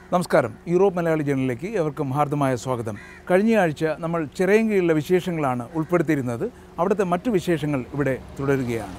നമസ്കാരം യൂറോപ്പ് മലയാളി ജേണലിലേക്ക് എവർക്കും ഹാർദമായ സ്വാഗതം കഴിഞ്ഞയാഴ്ച നമ്മൾ ചിറയൻകീഴിലെ വിശേഷങ്ങളാണ് ഉൾപ്പെടുത്തിയിരുന്നത് അവിടുത്തെ മറ്റു വിശേഷങ്ങൾ ഇവിടെ തുടരുകയാണ്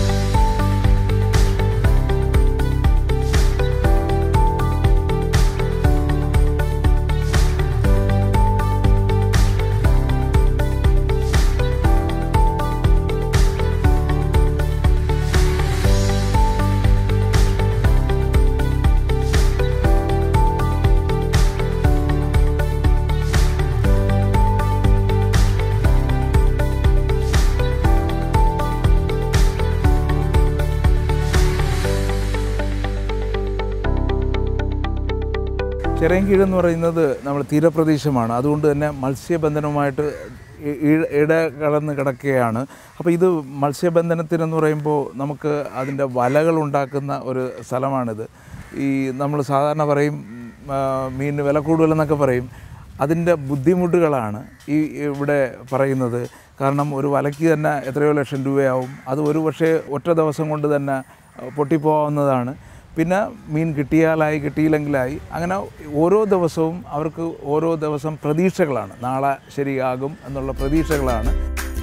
ചിറയൻകീഴ് എന്ന് പറയുന്നത് നമ്മൾ തീരപ്രദേശമാണ് അതുകൊണ്ട് തന്നെ മത്സ്യബന്ധനവുമായിട്ട് ഇ- ഇ- ഇടകലർന്ന് കിടക്കുകയാണ് അപ്പോൾ ഇത് മത്സ്യബന്ധനത്തിനെന്ന് പറയുമ്പോൾ നമുക്ക് അതിൻ്റെ വലകൾ ഉണ്ടാക്കുന്ന ഒരു സ്ഥലമാണിത് ഈ നമ്മൾ സാധാരണ പറയും ആ, മീനിന് വില കൂടുതലെന്നൊക്കെ പറയും അതിൻ്റെ ബുദ്ധിമുട്ടുകളാണ് ഈ ഇവിടെ പറയുന്നത് കാരണം ഒരു വലയ്ക്ക് തന്നെ എത്രയോ ലക്ഷം രൂപയാവും അത് ഒരു പക്ഷേ ഒറ്റ ദിവസം കൊണ്ട് തന്നെ പൊട്ടിപ്പോകാവുന്നതാണ് പിന്നെ മീൻ കിട്ടിയാലായി കിട്ടിയില്ലെങ്കിലായി അങ്ങനെ ഓരോ ദിവസവും അവർക്ക് ഓരോ ദിവസം പ്രതീക്ഷകളാണ് നാളെ ശരിയാകും എന്നുള്ള പ്രതീക്ഷകളാണ്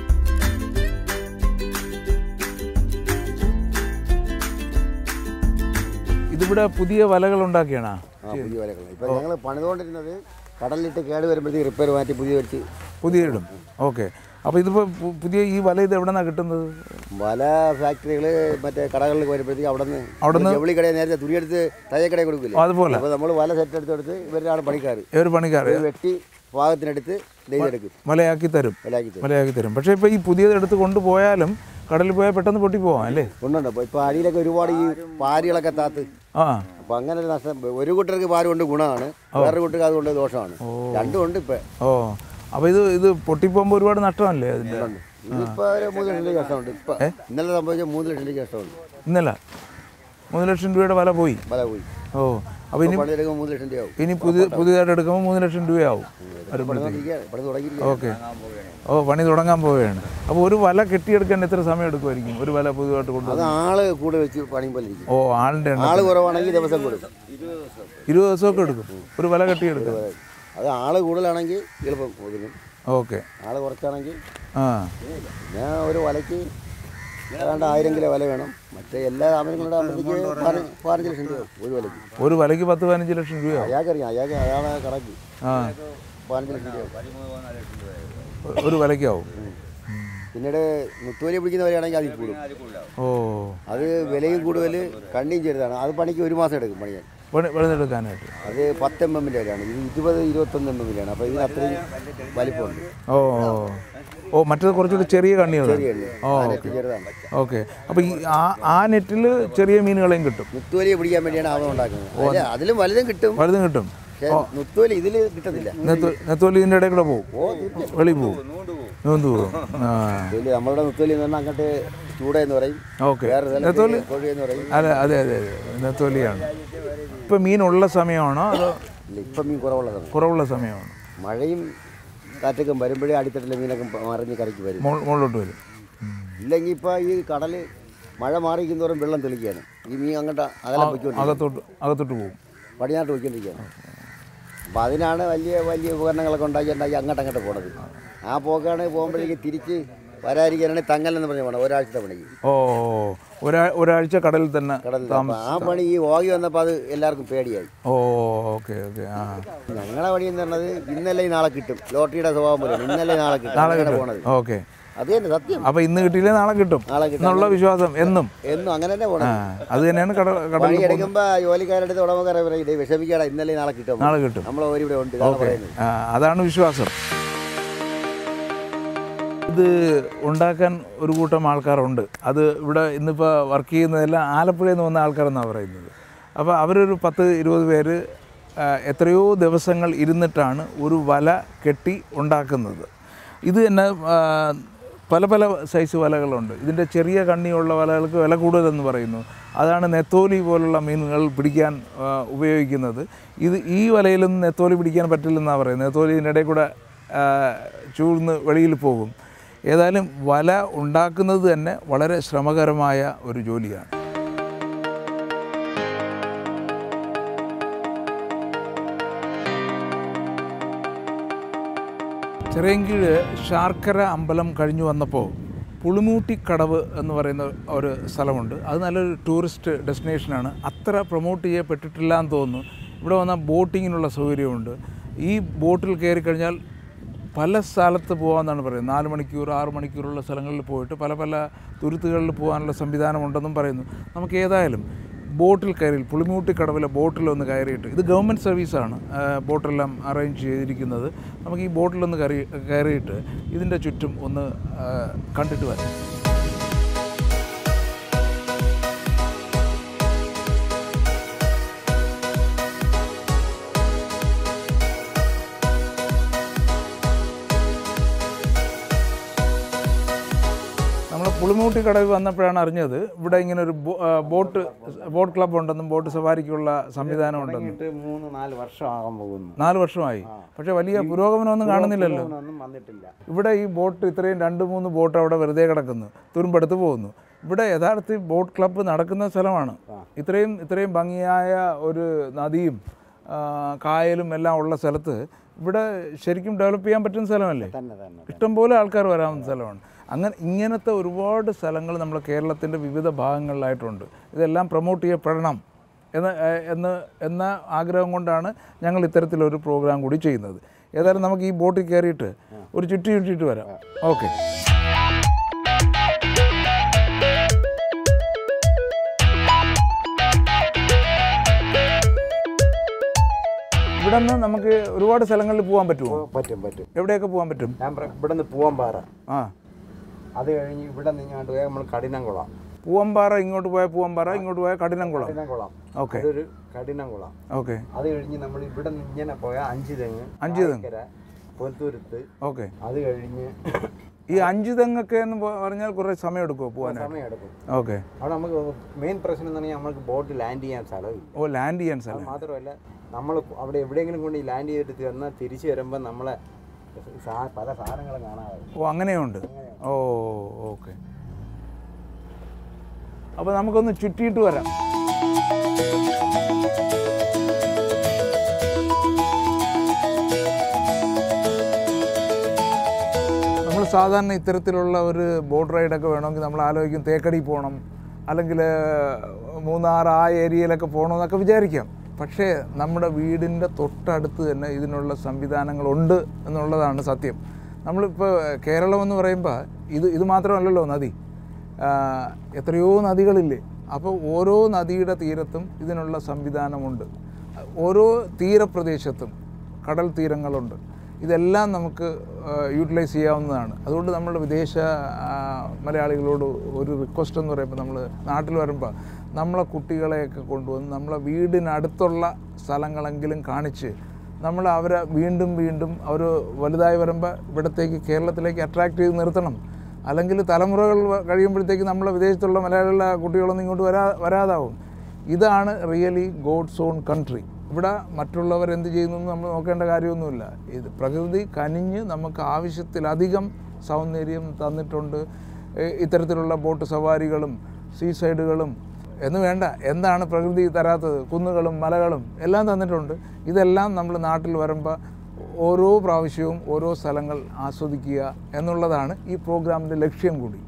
ഇതിവിടെ പുതിയ വലകൾ ഉണ്ടാക്കിയാണോ ആ പുതിയ വലകൾ ഇപ്പം ഞങ്ങൾ പണിതുകൊണ്ടിരുന്നത് കടലിലിട്ട് കേട് വരുമ്പോഴത്തേക്ക് റിപ്പയർ മാറ്റി പുതിയ വെച്ച് പുതിയ ഇടും ഓക്കെ അപ്പോൾ ഇതിപ്പോൾ പു- പുതിയ ഈ വല ഇത് എവിടെ നിന്നാണ് കിട്ടുന്നത് വല ഫാക്ടറികൾ മറ്റേ കടകളിൽ വരുമ്പോഴത്തേക്ക് അവിടെ നിന്ന് അവിടുന്ന് ജൗളി കടയിൽ നേരത്തെ തുണിയെടുത്ത് തയ്യക്കടയിൽ കൊടുക്കില്ല അതുപോലെ അപ്പോൾ നമ്മൾ വല സെറ്റ് എടുത്തെടുത്ത് ഇവരാണ് പണിക്കാർ ഒരു പണിക്കാർ ഇത് വെട്ടി പാകത്തിനെടുത്ത് നെയ്തെടുക്കും വലയാക്കി തരും വിലയാക്കി തരും വലയാക്കി തരും പക്ഷേ ഇപ്പോൾ ഈ പുതിയത് എടുത്ത് കൊണ്ടുപോയാലും കടലിൽ പോയാൽ പെട്ടെന്ന് പൊട്ടിപ്പോവാം അല്ലേ കൊണ്ടുണ്ട് അപ്പോൾ ഇപ്പോൾ അടിയിലൊക്കെ ഒരുപാട് ഈ പാരികളൊക്കെ താത്ത് ആ അപ്പോൾ അങ്ങനെ ഒരു നഷ്ടം ഒരു കൂട്ടർക്ക് പാര് കൊണ്ട് ഗുണമാണ് വേറെ കൂട്ടർക്ക് അതുകൊണ്ട് ദോഷമാണ് രണ്ടും ഉണ്ട് ഇപ്പം ഓ അപ്പോൾ ഇത് ഇത് പൊട്ടിപ്പോകുമ്പോൾ ഒരുപാട് നഷ്ടമല്ലേ അതിൻ്റെ ഇതിപ്പോൾ ഒരു മൂന്ന് ലക്ഷം രൂപ കഷ്ടമുണ്ട് ഇപ്പം ഇന്നലെ സംഭവിച്ച മൂന്ന് ലക്ഷം രൂപ കഷ്ടമുണ്ട് ഇന്നല്ല മൂന്ന് ലക്ഷം രൂപയുടെ വല പോയി വല പോയി ഓ അപ്പോൾ ഇനി പണിയെടുക്കുമ്പോൾ മൂന്ന് ലക്ഷം രൂപയാവും ഇനി പുതിയ പുതിയതായിട്ട് എടുക്കുമ്പോൾ മൂന്ന് ലക്ഷം രൂപയാവും പണിതുകൊണ്ടിരിക്കുകയാണ് പണി തുടങ്ങിയിരിക്കുകയാണ് ഓക്കെ ഓ പണി തുടങ്ങാൻ പോവുകയാണ് അപ്പോൾ ഒരു വല കെട്ടിയെടുക്കാൻ എത്ര സമയം എടുക്കുമായിരിക്കും ഒരു വല പുതുതായിട്ട് കൊണ്ടു അത് ആള് കൂടെ വെച്ച് പണിയും പോലെ ഇരിക്കും ഓ ആളിൻ്റെ എണ്ണം ആള് കുറവാണെങ്കിൽ ദിവസം കൊടുക്കും ഇരുപത് ദിവസമൊക്കെ എടുക്കും ഒരു വല കെട്ടിയെടുക്കും അത് ആള് കൂടുതലാണെങ്കിൽ എളുപ്പം ഒതുങ്ങും ഓക്കെ ആള് കുറച്ചാണെങ്കിൽ ആ പിന്നെ ഒരു വലയ്ക്ക് ഏതാണ്ട് ആയിരം കിലോ വല വേണം മറ്റേ എല്ലാ സാധനങ്ങളുടെ ആകുമ്പോഴത്തേക്ക് പതിന- പതിനഞ്ച് ലക്ഷം രൂപ ഒരു വലയ്ക്ക് ഒരു വലയ്ക്ക് പത്ത് പതിനഞ്ച് ലക്ഷം രൂപയാവും അയാൾക്കറിയാം അയാൾക്ക് അയാളെ കണക്ക് ആ പതിനഞ്ച് ലക്ഷം രൂപ ഒ- ഒരു വലയ്ക്കാവും പിന്നീട് മുത്തുവലി പിടിക്കുന്നവരെയാണെങ്കിൽ അതിൽ കൂടും ഓ അത് വിലയും കൂടുതൽ കണ്ണിയും ചെറുതാണ് അത് പണിക്ക് ഒരു മാസം എടുക്കും പണിയാൻ പണി പണിതെടുക്കാനായിട്ട് അത് പത്ത് എം എമ്മിൻ്റെ വിലയാണ് ഇത് ഇരുപത് ഇരുപത്തൊന്ന് എം എമ്മിലാണ് അപ്പോൾ ഇതിന് അത്രയും വലിപ്പമുണ്ട് ഓ ഓ ഓ മറ്റേത് കുറച്ചുകൂടി ചെറിയ കണ്ണികളാണ് ചെറിയുണ്ട് ഓ ആ നെറ്റ് ചെറുതാണ് ഓക്കെ അപ്പോൾ ഈ ആ ആ നെറ്റിൽ ചെറിയ മീനുകളെയും കിട്ടും മുത്തുവലിയെ പിടിക്കാൻ വേണ്ടിയാണ് അവൻ ഉണ്ടാക്കുന്നത് അല്ല അതിലും വലുതും കിട്ടും വലുതും കിട്ടും പക്ഷേ മുത്തുവലി ഇതിൽ കിട്ടത്തില്ല നെത്തു നെത്തോലി ഇതിൻ്റെ ഇടയിൽ കൂടെ പോകും ഓ തീർച്ചയായും വെളി പോകും നൂന്ത് പോകും ആ മുത്തുവലി നമ്മളുടെ മുത്തുവലി എന്ന് പറഞ്ഞാൽ അങ്ങോട്ട് ചൂട എന്ന് പറയും ഓക്കെ വേറെ നെത്തോലി കൊഴി എന്ന് പറയും അതെ അതെ അതെ അതെ നെത്തോലിയാണ് ഇപ്പം മീനുള്ള സമയമാണോ അതോ ഇല്ല ഇപ്പം മീൻ കുറവുള്ള സമയം കുറവുള്ള സമയമാണോ മഴയും കാറ്റൊക്കെ വരുമ്പോഴേ അടിത്തട്ടിലെ മീനൊക്കെ മറിഞ്ഞ് കരയ്ക്ക് വരും മോൾ മുകളിലോട്ട് വരും ഉം. ഇല്ലെങ്കിൽ ഇപ്പോൾ ഈ കടൽ മഴ മാറിയിരിക്കും തോറും വെള്ളം തെളിക്കുകയാണ് ഈ മീൻ അങ്ങോട്ട് അകലം പൊയ്ക്കൊണ്ടിരിക്കും അകത്തോട്ട് അകത്തോട്ട് പോകും പടിഞ്ഞാട്ട് പോയിക്കൊണ്ടിരിക്കുകയാണ് അപ്പോൾ അതിനാണ് വലിയ വലിയ ഉപകരണങ്ങളൊക്കെ ഉണ്ടാക്കി ഉണ്ടാക്കി അങ്ങോട്ട് അങ്ങോട്ട് പോണത് ആ പോക്കാണ് പോകുമ്പോഴേക്ക് തിരിച്ച് വരാതിരിക്കാനാണ് തങ്ങലെന്ന് പറഞ്ഞ പോണം ഒരാഴ്ചത്തെ പണിക്ക് ഓ ഒരാ ഒരാഴ്ച കടലിൽ തന്നെ കടലിൽ അപ്പോൾ ആ പണി ഈ ഓകി വന്നപ്പോൾ അത് എല്ലാവർക്കും പേടിയായി ഓ ഓക്കെ ഓക്കെ ആ ഞങ്ങളെ പണി എന്ന് പറഞ്ഞത് ഇന്നലെ നാളെ കിട്ടും ലോട്ടറിയുടെ സ്വഭാവം പോലെയാണ് ഇന്നലെ നാളെ കിട്ടും അങ്ങനെ പോണത് ഓക്കെ അത് തന്നെ സത്യം അപ്പോൾ ഇന്ന് കിട്ടിയില്ലേ നാളെ കിട്ടും നാളെ കിട്ടും എന്നുള്ള വിശ്വാസം എന്നും എന്നും അങ്ങനെ തന്നെ ആ പോണത് അത് തന്നെയാണ് കട കടലിൽ പണി എടുക്കുമ്പോൾ ജോലിക്കാരുടെ അടുത്ത് ഉടമക്കാരെ പറയും "ഇതേ വിഷമിക്കാടാ ഇന്നലെ നാളെ കിട്ടും നാളെ കിട്ടും നമ്മളെ ഓരി ഇവിടെ ഉണ്ട് ഇതാണ് പറയുന്നത് ആ, അതാണ് വിശ്വാസം ഇത് ഉണ്ടാക്കാൻ ഒരു കൂട്ടം ആൾക്കാരുണ്ട് അത് ഇവിടെ ഇന്നിപ്പോൾ വർക്ക് ചെയ്യുന്നതെല്ലാം ആലപ്പുഴയിൽ നിന്ന് വന്ന ആൾക്കാരെന്നാണ് പറയുന്നത് അപ്പോൾ അവരൊരു പത്ത് ഇരുപത് പേര് ആ, എത്രയോ ദിവസങ്ങൾ ഇരുന്നിട്ടാണ് ഒരു വല കെട്ടി ഉണ്ടാക്കുന്നത് ഇത് തന്നെ ആ, പല പല സൈസ് വലകളുണ്ട് ഇതിൻ്റെ ചെറിയ കണ്ണിയുള്ള വലകൾക്ക് വില കൂടുതലെന്ന് പറയുന്നു അതാണ് നെത്തോലി പോലുള്ള മീനുകൾ പിടിക്കാൻ ആ, ഉപയോഗിക്കുന്നത് ഇത് ഈ വലയിലൊന്നും നെത്തോലി പിടിക്കാൻ പറ്റില്ലെന്നാണ് പറയുന്നത് നെത്തോലി ഇതിൻ്റെ ഇടയിൽ കൂടെ ആ, ചൂഴ്ന്ന് വെളിയിൽ പോകും ഏതായാലും വല ഉണ്ടാക്കുന്നത് തന്നെ വളരെ ശ്രമകരമായ ഒരു ജോലിയാണ് ചിറയൻകീഴ് ശാർക്കര അമ്പലം കഴിഞ്ഞു വന്നപ്പോൾ പുളിമൂട്ടിക്കടവ് എന്ന് പറയുന്ന ഒരു സ്ഥലമുണ്ട് അത് നല്ലൊരു ടൂറിസ്റ്റ് ഡെസ്റ്റിനേഷനാണ് അത്ര പ്രൊമോട്ട് ചെയ്യപ്പെട്ടിട്ടില്ല എന്ന് തോന്നുന്നു ഇവിടെ വന്നാൽ ബോട്ടിങ്ങിനുള്ള സൗകര്യമുണ്ട് ഈ ബോട്ടിൽ കയറി കഴിഞ്ഞാൽ പല സ്ഥലത്ത് പോകാമെന്നാണ് പറയുന്നത് നാല് മണിക്കൂർ ആറ് മണിക്കൂറുള്ള സ്ഥലങ്ങളിൽ പോയിട്ട് പല പല തുരുത്തുകളിൽ പോകാനുള്ള സംവിധാനമുണ്ടെന്നും പറയുന്നു നമുക്ക് ഏതായാലും ബോട്ടിൽ കയറി പുളിമൂട്ടി കടവിലെ ബോട്ടിലൊന്ന് കയറിയിട്ട് ഇത് ഗവൺമെൻറ് സർവീസാണ് ആ, ബോട്ടെല്ലാം അറേഞ്ച് ചെയ്തിരിക്കുന്നത് നമുക്ക് ഈ ബോട്ടിലൊന്ന് കയറി കയറിയിട്ട് ഇതിൻ്റെ ചുറ്റും ഒന്ന് ആ, കണ്ടിട്ട് വരാം നമ്മൾ പുളിമൂട്ടി കടവിൽ വന്നപ്പോഴാണ് അറിഞ്ഞത് ഇവിടെ ഇങ്ങനെ ഒരു ബോ- ആ, ബോട്ട് ബോട്ട് ക്ലബ്ബ് ഉണ്ടെന്നും ബോട്ട് സവാരിക്കുള്ള സംവിധാനം ഉണ്ടെന്നും തുടങ്ങിയിട്ട് മൂന്ന് നാല് വർഷം ആകാൻ പോകുന്നു നാല് വർഷമായി പക്ഷേ വലിയ പുരോഗമനമൊന്നും കാണുന്നില്ലല്ലോ ഒന്നും വന്നിട്ടില്ല ഇവിടെ ഈ ബോട്ട് ഇത്രയും രണ്ട് മൂന്ന് ബോട്ട് അവിടെ വെറുതെ കിടക്കുന്നു തുരുമ്പെടുത്ത് പോകുന്നു ഇവിടെ യഥാർത്ഥത്തിൽ ബോട്ട് ക്ലബ്ബ് നടക്കുന്ന സ്ഥലമാണ് ഇത്രയും ഇത്രയും ഭംഗിയായ ഒരു നദിയും ആ, കായലും എല്ലാം ഉള്ള സ്ഥലത്ത് ഇവിടെ ശരിക്കും ഡെവലപ്പ് ചെയ്യാൻ പറ്റുന്ന സ്ഥലമല്ലേ തന്നെ തന്നെ ഇഷ്ടംപോലെ ആൾക്കാർ വരാവുന്ന സ്ഥലമാണ് അങ്ങനെ ഇങ്ങനത്തെ ഒരുപാട് സ്ഥലങ്ങൾ നമ്മുടെ കേരളത്തിൻ്റെ വിവിധ ഭാഗങ്ങളിലായിട്ടുണ്ട് ഇതെല്ലാം പ്രൊമോട്ട് ചെയ്യപ്പെടണം എന്ന് ഏഹ്, എന്ന് എന്ന ആഗ്രഹം കൊണ്ടാണ് ഞങ്ങൾ ഇത്തരത്തിലൊരു പ്രോഗ്രാം കൂടി ചെയ്യുന്നത് ഏതായാലും നമുക്ക് ഈ ബോട്ടിൽ കയറിയിട്ട് ഒരു ചുറ്റി ചുറ്റിയിട്ട് വരാം ഓക്കെ ഇവിടെ നിന്ന് നമുക്ക് ഒരുപാട് സ്ഥലങ്ങളിൽ പോകാൻ പറ്റുമോ പറ്റും പറ്റും എവിടെയൊക്കെ പോകാൻ പറ്റും ഞാൻ പറ- ഇവിടെ നിന്ന് പൂവമ്പാറ ആ അത് കഴിഞ്ഞ് ഇവിടെ നിങ്ങാണ്ട് പോയാൽ നമ്മൾ കഠിനംകുളം പൂവമ്പാറ ഇങ്ങോട്ട് പോയാൽ പൂവമ്പാറ ഇങ്ങോട്ട് പോയാൽ കഠിനംകുളം കഠിനംകുളം ഓക്കെ അതൊരു കഠിനംകുളം ഓക്കെ അത് കഴിഞ്ഞ് നമ്മൾ ഇവിടെ നിന്ന് ഇങ്ങനെ പോയാൽ അഞ്ച് തെങ്ങ് അഞ്ച് തെങ്ങ്. കായ്ക്കര, പൊൻതുരുത്ത് ഓക്കെ അത് കഴിഞ്ഞ് ഈ അഞ്ച് തെങ്ങൊക്കെ എന്ന് പ- പറഞ്ഞാൽ കുറേ സമയം എടുക്കുമോ പോകാനായിട്ട് സമയം എടുക്കും ഓക്കെ അവിടെ നമുക്ക് മെയിൻ പ്രശ്നം എന്ന് പറഞ്ഞാൽ നമുക്ക് ബോട്ട് ലാൻഡ് ചെയ്യാൻ സ്ഥലമില്ല ഓ ലാൻഡ് ചെയ്യാൻ അത് സ്ഥലം മാത്രമല്ല നമ്മൾ അവിടെ എവിടെയെങ്കിലും കൊണ്ട് ഈ ലാൻഡ് ചെയ്തിട്ട് വന്നാൽ തിരിച്ചു വരുമ്പോൾ നമ്മളെ സാ- പല സാധനങ്ങളും കാണാതെ ഓ അങ്ങനെയുണ്ട് ഓ ഓക്കെ അപ്പോൾ നമുക്കൊന്ന് ചുറ്റിയിട്ട് വരാം നമ്മൾ സാധാരണ ഇത്തരത്തിലുള്ള ഒരു ബോട്ട് റൈഡൊക്കെ വേണമെങ്കിൽ നമ്മൾ ആലോചിക്കും തേക്കടി പോകണം അല്ലെങ്കിൽ മൂന്നാർ ആ ഏരിയയിലൊക്കെ പോകണമെന്നൊക്കെ വിചാരിക്കാം പക്ഷേ നമ്മുടെ വീടിൻ്റെ തൊട്ടടുത്ത് തന്നെ ഇതിനുള്ള സംവിധാനങ്ങളുണ്ട് എന്നുള്ളതാണ് സത്യം നമ്മളിപ്പോൾ കേരളം എന്ന് പറയുമ്പോൾ ഇത് ഇത് മാത്രമല്ലല്ലോ നദി ആ, എത്രയോ നദികളില്ലേ അപ്പോൾ ഓരോ നദിയുടെ തീരത്തും ഇതിനുള്ള സംവിധാനമുണ്ട് ഓരോ തീരപ്രദേശത്തും കടൽ തീരങ്ങളുണ്ട് ഇതെല്ലാം നമുക്ക് യൂട്ടിലൈസ് ചെയ്യാവുന്നതാണ് അതുകൊണ്ട് നമ്മുടെ വിദേശ ആ, മലയാളികളോട് ഒരു റിക്വസ്റ്റ് എന്ന് പറയുമ്പോൾ നമ്മൾ നാട്ടിൽ വരുമ്പോൾ നമ്മളെ കുട്ടികളെയൊക്കെ കൊണ്ടുവന്ന് നമ്മളെ വീടിനടുത്തുള്ള സ്ഥലങ്ങളെങ്കിലും കാണിച്ച് നമ്മൾ അവരെ വീണ്ടും വീണ്ടും അവർ വലുതായി വരുമ്പോൾ ഇവിടത്തേക്ക് കേരളത്തിലേക്ക് അട്രാക്റ്റ് ചെയ്ത് നിർത്തണം അല്ലെങ്കിൽ തലമുറകൾ വ- കഴിയുമ്പോഴത്തേക്ക് നമ്മളെ വിദേശത്തുള്ള മലയാളികളുടെ കുട്ടികളൊന്നും ഇങ്ങോട്ട് വരാ വരാതാവും ഇതാണ് റിയലി ഗോഡ്സ് ഓൺ കൺട്രി ഇവിടെ മറ്റുള്ളവർ എന്ത് ചെയ്യുന്നു എന്ന് നമ്മൾ നോക്കേണ്ട കാര്യമൊന്നുമില്ല ഇത് പ്രകൃതി കനിഞ്ഞ് നമുക്ക് ആവശ്യത്തിലധികം സൗന്ദര്യം തന്നിട്ടുണ്ട് ഏ, ഇത്തരത്തിലുള്ള ബോട്ട് സവാരികളും സീ സൈഡുകളും എന്ന് വേണ്ട എന്താണ് പ്രകൃതി തരാത്തത് കുന്നുകളും മലകളും എല്ലാം തന്നിട്ടുണ്ട് ഇതെല്ലാം നമ്മൾ നാട്ടിൽ വരുമ്പോൾ ഓരോ പ്രാവശ്യവും ഓരോ സ്ഥലങ്ങൾ ആസ്വദിക്കുക എന്നുള്ളതാണ് ഈ പ്രോഗ്രാമിൻ്റെ ലക്ഷ്യം കൂടി